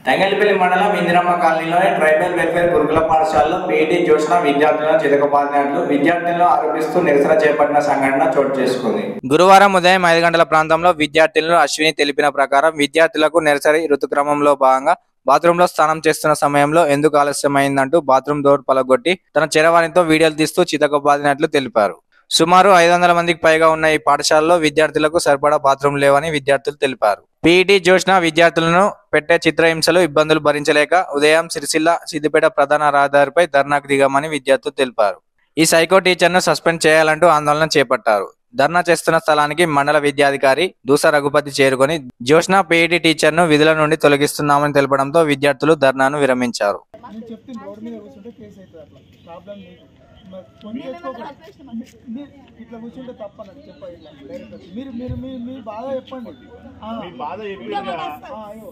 తంగలిపల్లి మండలం ఇందిరమ్మ కాలనీలోని tribal welfare గురుకుల పాఠశాలలో పీఈటీ జ్యోత్స్న విద్యార్థులను చితకబాదినట్లు విద్యార్థులను ఆరోపిస్తూ నిరసన చేపట్టిన సంఘటన చోటు చేసుకుంది గురువారం ఉదయం ఐదు గంటల ప్రాంతంలో విద్యార్థులను అశ్విని తెలిపిన ప్రకారం విద్యార్థులకు నెలసరి ఋతుక్రమంలో భాగంగా బాత్రూమ్ లో స్నానం చేస్తున్న సమయంలో ఎందుకు ఆలస్యమైందంటూ బాత్రూమ్ డోర్ పలగొట్టి తన చెరవాణితో వీడియోలు తీస్తూ చితకబాదినట్లు తెలిపారు సుమారు ఐదు వందల మందికి పైగా ఉన్న ఈ పాఠశాలలో విద్యార్థులకు సరిపడా బాత్రూమ్ లేవని విద్యార్థులు తెలిపారు పీఈటీ జోష్న విద్యార్థులను పెట్టే చిత్రహింసలు ఇబ్బందులు భరించలేక ఉదయం సిరిసిల్ల సిద్దిపేట ప్రధాన రహదారిపై ధర్నాకు దిగామని విద్యార్థులు తెలిపారు ఈ సైకో టీచర్ను సస్పెండ్ చేయాలంటూ ఆందోళన చేపట్టారు ధర్నా చేస్తున్న స్థలానికి మండల విద్యాధికారి దూస రఘుపతి చేరుకొని జోష్న పీఈటీ టీచర్ను విధుల నుండి తొలగిస్తున్నామని తెలపడంతో విద్యార్థులు ధర్నాను విరమించారు నేను చెప్తుంది రోడ్ మీద కూర్చుంటే కేసు అవుతుంది అట్లా ప్రాబ్లం మీకు మరి కొన్ని తెచ్చుకోకండి మీరు ఇట్లా కూర్చుంటే తప్పనండి చెప్పండి ఇట్లా డైరెక్ట్ మీరు మీరు మీ మీ బాధ చెప్పండి ఆ. బాధ చెప్పి ఆ, అయ్యో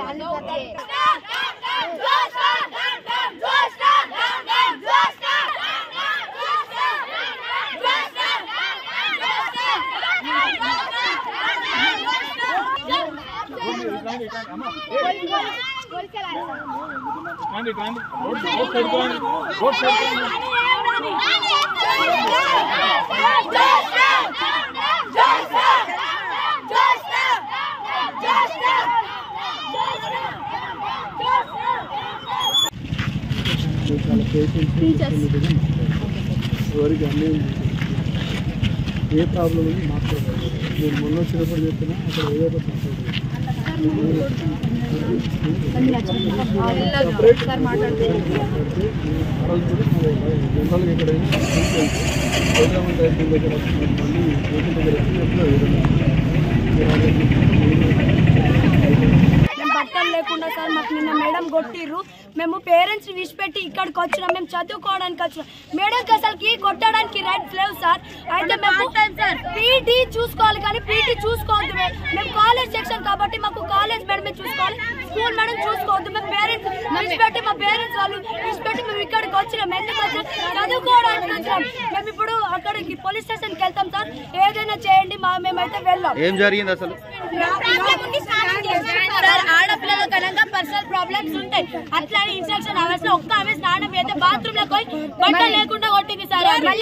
చాలా పేషెంట్స్ ఎవరికి అన్యాయం చేశారు. ఏ ప్రాబ్లం ఉంది మాట్లాడాలి నేను మొన్న వచ్చినప్పుడు చెప్పినా అక్కడ ఏదో ఒక మాట్లాడాలి మాట్లాడితే ఆ రోజు కూడా జనరల్గా ఎక్కడైనా గవర్నమెంట్ ఐటీ దగ్గర మళ్ళీ ఓటీ దగ్గర వచ్చి మేము బట్టలు లేకుండా సార్ మాకు నిన్న మేడం కొట్టిర్రు మేము పేరెంట్స్ విడిచిపెట్టి ఇక్కడికి వచ్చినాం మేము చదువుకోవడానికి వచ్చినాం మేడంకి అసలుకి కొట్టడానికి రైట్స్ లేవు సార్ అయితే మేము పీటీ చూసుకోవాలి కానీ పీటీ చూసుకోవద్దు మేము మేము కాలేజ్ సెక్షన్ కాబట్టి మాకు కాలేజ్ మేడమే చూసుకోవాలి స్కూల్ మేడం చూసుకోవద్దు మేము పేరెంట్స్ విడిచిపెట్టి మా పేరెంట్స్ వాళ్ళు విడిచిపెట్టి మేము ఇక్కడికి వచ్చినాం ఎందుకు వచ్చినాం చదువుకోవడానికి వచ్చినాం మేము ఇప్పుడు అక్కడికి పోలీస్ స్టేషన్కి వెళ్తాం సార్ ఏదైనా చేయండి మా మేమైతే వెళ్ళాం ఏం జరిగింది అసలు సార్ ఆడపిల్లల కనుక పర్సనల్ ప్రాబ్లమ్స్ ఉంటాయి అట్లా ఇన్స్ట్రక్షన్ అవర్స్ లో ఒక్క ఆమె స్నానం అయితే బాత్రూమ్ లో పోయి బట్ట లేకుండా కొట్టింది సార్ మళ్ళీ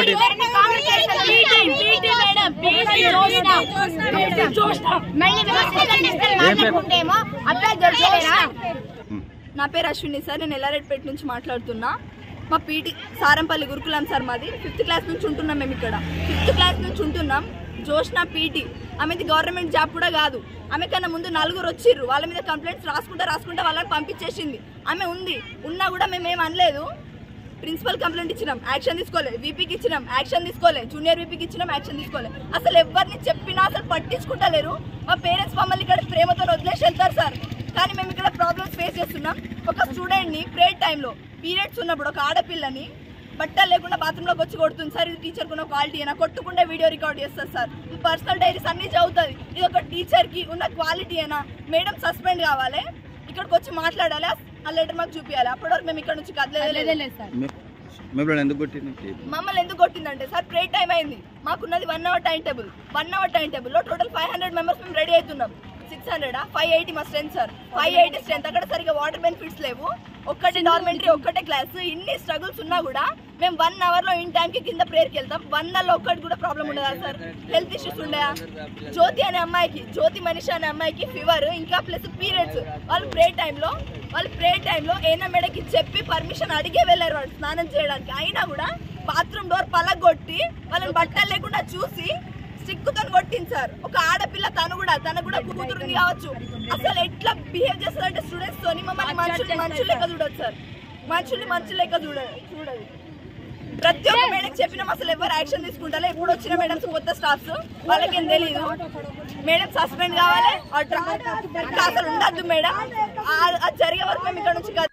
PT PT madam PT Joshna PT Joshna మళ్ళీ మాట్లాడుకుంటేమో అట్లా దొరకలేరా నా పేరు అశ్విని సార్ నేను ఎల్లారెడ్డిపేట నుంచి మాట్లాడుతున్నా మా పీటీ సారంపల్లి గురుకులం సార్ మాది ఫిఫ్త్ క్లాస్ నుంచి ఉంటున్నాం మేము ఇక్కడ ఫిఫ్త్ క్లాస్ నుంచి ఉంటున్నాం జోష్న పీటీ ఆమెది గవర్నమెంట్ జాబ్ కూడా కాదు ఆమె కన్నా ముందు నలుగురు వచ్చిర్రు వాళ్ళ మీద కంప్లైంట్స్ రాసుకుంటా రాసుకుంటా వాళ్ళని పంపించేసింది ఆమె ఉంది ఉన్నా కూడా మేము ఏం అనలేదు ప్రిన్సిపల్ కంప్లైంట్ ఇచ్చినాం యాక్షన్ తీసుకోలే వీపీకి ఇచ్చినాం యాక్షన్ తీసుకోలే జూనియర్ వీపీకి ఇచ్చినాం యాక్షన్ తీసుకోలే అసలు ఎవరిని చెప్పినా అసలు పట్టించుకుంటలేరు మా పేరెంట్స్ మమ్మల్ని ఇక్కడ ప్రేమతో వదిలేసి వెళ్తారు సార్ కానీ మేము ఇక్కడ ప్రాబ్లమ్స్ ఫేస్ చేస్తున్నాం ఒక స్టూడెంట్ని ప్రేయర్ టైంలో పీరియడ్స్ ఉన్నప్పుడు ఒక ఆడపిల్లని బట్టలు లేకుండా బాత్రూంలోకి వచ్చి కొడుతుంది సార్ ఇది టీచర్కి ఉన్న క్వాలిటీ అయినా కొట్టుకుంటే వీడియో రికార్డ్ చేస్తారు సార్ పర్సనల్ డైరీస్ అన్ని చదువుతుంది ఇది ఒక టీచర్కి ఉన్న క్వాలిటీ అయినా మేడం సస్పెండ్ కావాలి ఇక్కడికి వచ్చి మాట్లాడాలి ఆ లెటర్ మాకు చూపించాలి అప్పటి వరకు మేము ఇక్కడ నుంచి కదలేదు సార్ మిమ్మల్ని ఎందుకు కొట్టింది మమ్మల్ని ఎందుకు కొట్టిందంటే సార్ ప్రే టైం అయింది మాకున్నది one hour time table one hour time టేబుల్లో టోటల్ ఫైవ్ హండ్రెడ్ మెంబర్స్ మేము రెడీ అవుతున్నాం సిక్స్ హండ్రెడ్ ఫైవ్ ఎయిటీ మా strength sir five eighty strength అక్కడ సరిగా వాటర్ బెనిఫిట్స్ లేవు ఒక్కటి డార్మెంటరీ ఒక్కటే క్లాస్ ఇన్ని స్ట్రగుల్స్ ఉన్నా కూడా మేము వన్ అవర్ లో ఇన్ టైం కి కింద ప్రేయర్కి వెళ్తాం వన్ లో ఒక్కటి కూడా ప్రాబ్లం ఉండదా సార్ హెల్త్ ఇష్యూస్ ఉండయా జ్యోతి అనే అమ్మాయికి జ్యోతి మనిషి అనే అమ్మాయికి ఫీవర్ ఇంకా ప్లస్ పీరియడ్స్ వాళ్ళు ప్రే టైంలో వాళ్ళు ప్రే టైంలో ఏనా మేడకి చెప్పి పర్మిషన్ అడిగే వెళ్ళారు వాళ్ళు స్నానం చేయడానికి అయినా కూడా బాత్రూమ్ డోర్ పలగొట్టి వాళ్ళని బట్టలు లేకుండా చూసి స్టిక్తో కొట్టింది సార్ ఒక ఆడపిల్ల తను కూడా తను కూడా కూతురుంది కావచ్చు అసలు ఎట్లా బిహేవ్ చేస్తారంటే స్టూడెంట్స్ తోని మమ్మల్ని మనుషులు మనుషులు లెక్క చూడదు సార్ మనుషుల్ని మనుషులు లెక్క చూడ చూడదు ప్రతి ఒక్క మేడం చెప్పినాం అసలు ఎవరు యాక్షన్ తీసుకుంటారో ఇప్పుడు వచ్చిన మేడమ్స్ కొత్త స్టాఫ్స్ వాళ్ళకేం తెలియదు మేడం సస్పెండ్ కావాలి ఆ ట్రా- ఇంకా అసలు ఉండద్దు మేడం ఆ- అది జరిగే వరకు మేము ఇక్కడ నుంచి కదలం